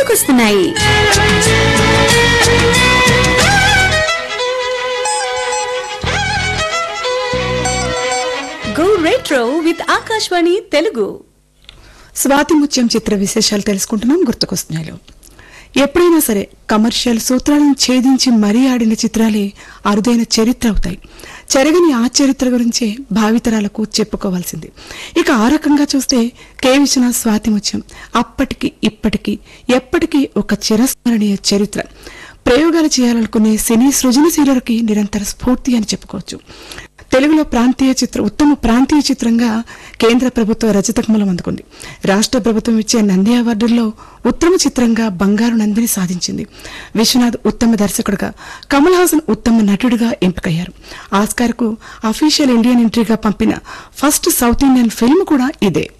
గుర్తుకొస్తున్నాయి go retro with Akashvani Telugu Swathi Muthyam చిత్ర విశేషాలు తెలుసుకుంటున్నాం గుర్తుకొస్తున్నాయి ఎప్పుడైనా సరే కమర్షియల్ సూత్రాలను ఛేదించి మరీ ఆడిన చిత్రాలే అరుదైన చరిత్ర అవుతాయి చెరగని ఆ చరిత్ర గురించే భావితరాలకు చెప్పుకోవాల్సింది ఇక ఆ రకంగా చూస్తే కే విశ్వనాథ్ స్వాతి ముత్యం అప్పటికి ఇప్పటికీ ఎప్పటికీ ఒక చిరస్మరణీయ చరిత్ర ప్రయోగాలు చేయాలనుకునే సినీ సృజనశీలులకి నిరంతర స్ఫూర్తి అని చెప్పుకోవచ్చు తెలుగులో ప్రాంతీయ చిత్రం ఉత్తమ ప్రాంతీయ చిత్రంగా కేంద్ర ప్రభుత్వ రజతకమలం అందుకుంది రాష్ట్ర ప్రభుత్వం ఇచ్చే నంది అవార్డుల్లో ఉత్తమ చిత్రంగా బంగారు నందిని సాధించింది విశ్వనాథ్ ఉత్తమ దర్శకుడిగా కమల్ హాసన్ ఉత్తమ నటుడిగా ఎంపికయ్యారు ఆస్కార్కు అఫీషియల్ ఇండియన్ ఎంట్రీగా పంపిన ఫస్ట్ సౌత్ ఇండియన్ ఫిల్మ్ కూడా ఇదే